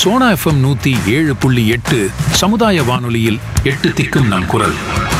Sona FM நூத்தி ஏழு புள்ளி எட்டு சமுதாய வானொலியில் எட்டு திக்கும் நம் குரல்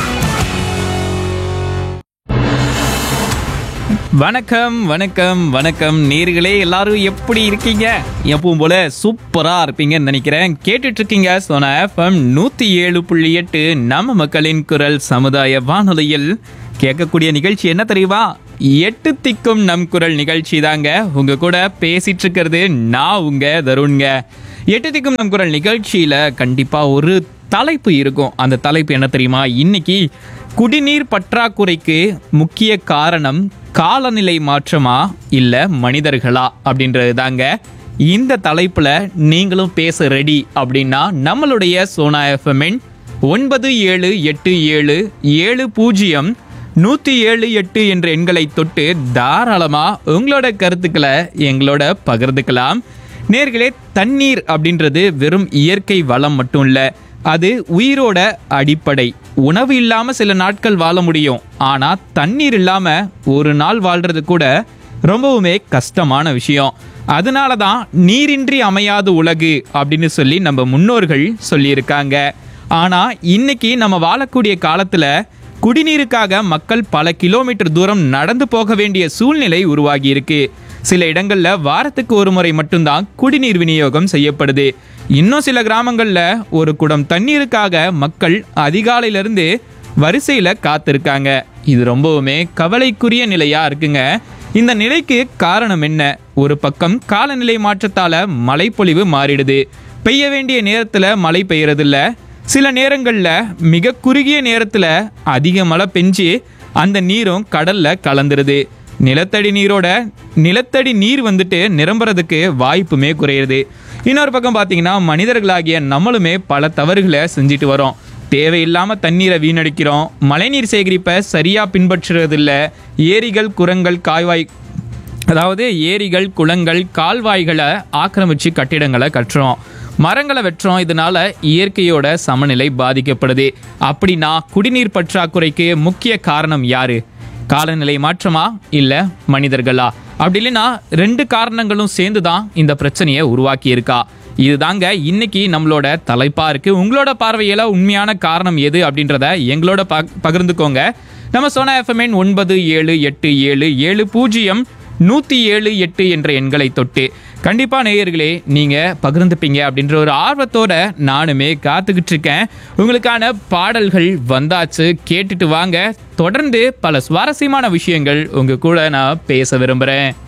வணக்கம் வணக்கம் வணக்கம் நேர்களே எல்லாரும் எப்படி இருக்கீங்க எப்பவும் போல சூப்பரா இருப்பீங்கன்னு நினைக்கிறேன் கேட்டுட்டு இருக்கீங்க சோனா எஃப்எம் நூத்தி ஏழு புள்ளி எட்டு நம்ம மக்களின் குரல் சமுதாய வானொலியில் கேட்கக்கூடிய நிகழ்ச்சி என்ன தெரியுமா எட்டு திக்கும் நம் குரல் நிகழ்ச்சி தாங்க உங்க கூட பேசிட்டு இருக்கிறது நான் உங்க தருண்ங்க எட்டு திக்கும் நம் குரல் நிகழ்ச்சியில கண்டிப்பா ஒரு தலைப்பு இருக்கும் அந்த தலைப்பு என்ன தெரியுமா இன்னைக்கு குடிநீர் பற்றாக்குறைக்கு முக்கிய காரணம் காலநிலை மாற்றமா இல்ல மனிதர்களா அப்படின்றது தாங்க இந்த தலைப்புல நீங்களும் பேச ரெடி அப்படின்னா நம்மளுடைய சோனா எஃப்எம்என் ஒன்பது ஏழு எட்டு ஏழு ஏழு பூஜ்ஜியம் நூற்றி ஏழு எட்டு என்ற எண்களை தொட்டு தாராளமா உங்களோட கருத்துக்களை எங்களோட பகிர்ந்துக்கலாம் நேர்களே தண்ணீர் அப்படின்றது வெறும் இயற்கை வளம் மட்டும் இல்லை அது உயிரோட அடிப்படை உணவு இல்லாம சில நாட்கள் வாழ முடியும் ஆனா தண்ணீர் இல்லாம ஒரு நாள் வாழ்றது கூட ரொம்பவுமே கஷ்டமான விஷயம் அதனால தான் நீரின்றி அமையாது உலகு அப்படின்னு சொல்லி நம்ம முன்னோர்கள் சொல்லியிருக்காங்க ஆனா இன்னைக்கு நம்ம வாழக்கூடிய காலத்துல குடிநீருக்காக மக்கள் பல கிலோமீட்டர் தூரம் நடந்து போக வேண்டிய சூழ்நிலை உருவாகி இருக்கு சில இடங்கள்ல வாரத்துக்கு ஒரு முறை மட்டும்தான் குடிநீர் விநியோகம் செய்யப்படுது இன்னும் சில கிராமங்கள்ல ஒரு குடம் தண்ணீருக்காக மக்கள் அதிகாலையிலிருந்து வரிசையில காத்திருக்காங்க இது ரொம்பவுமே கவலைக்குரிய நிலையா இருக்குங்க இந்த நிலைக்கு காரணம் என்ன ஒரு பக்கம் காலநிலை மாற்றத்தால மழைப்பொழிவு மாறிடுது பெய்ய வேண்டிய நேரத்துல மழை பெய்யறதில்ல சில நேரங்கள்ல மிக குறுகிய நேரத்துல அதிக மழை பெஞ்சு அந்த நீரும் கடல்ல கலந்துருது நிலத்தடி நீரோட நிலத்தடி நீர் வந்துட்டு நிரம்புறதுக்கு வாய்ப்புமே குறையுது இன்னொரு பக்கம் பார்த்தீங்கன்னா மனிதர்களாகிய நம்மளுமே பல தவறுகளை செஞ்சுட்டு வரோம் தேவையில்லாம தண்ணீரை வீணடிக்கிறோம் மழைநீர் சேகரிப்பை சரியா பின்பற்றுறதில்ல ஏரிகள் குரங்கள் காய்வாய் அதாவது ஏரிகள் குளங்கள் கால்வாய்களை ஆக்கிரமிச்சு கட்டிடங்களை கட்டுறோம் மரங்களை வெட்டுறோம் இதனால இயற்கையோட சமநிலை பாதிக்கப்படுது அப்படின்னா குடிநீர் பற்றாக்குறைக்கு முக்கிய காரணம் யாரு காலநிலை மாற்றமா இல்ல மனிதர்களா அப்படி இல்லைன்னா ரெண்டு காரணங்களும் சேர்ந்து தான் இந்த பிரச்சனையை உருவாக்கி இருக்கா இதுதாங்க இன்னைக்கு நம்மளோட தலைப்பா இருக்கு உங்களோட பார்வையில உண்மையான காரணம் எது அப்படின்றத எங்களோட பக- பகிர்ந்துக்கோங்க நம்ம சோனா எஃப்எம்என் ஒன்பது ஏழு எட்டு ஏழு ஏழு பூஜ்ஜியம் நூற்றி ஏழு எட்டு என்ற எண்களை தொட்டு கண்டிப்பா நேயர்களே நீங்க பகிர்ந்துப்பீங்க அப்படின்ற ஒரு ஆர்வத்தோட நானுமே காத்துக்கிட்டு இருக்கேன் உங்களுக்கான பாடல்கள் வந்தாச்சு கேட்டுட்டு வாங்க தொடர்ந்து பல சுவாரஸ்யமான விஷயங்கள் உங்க கூட நான் பேச விரும்புறேன்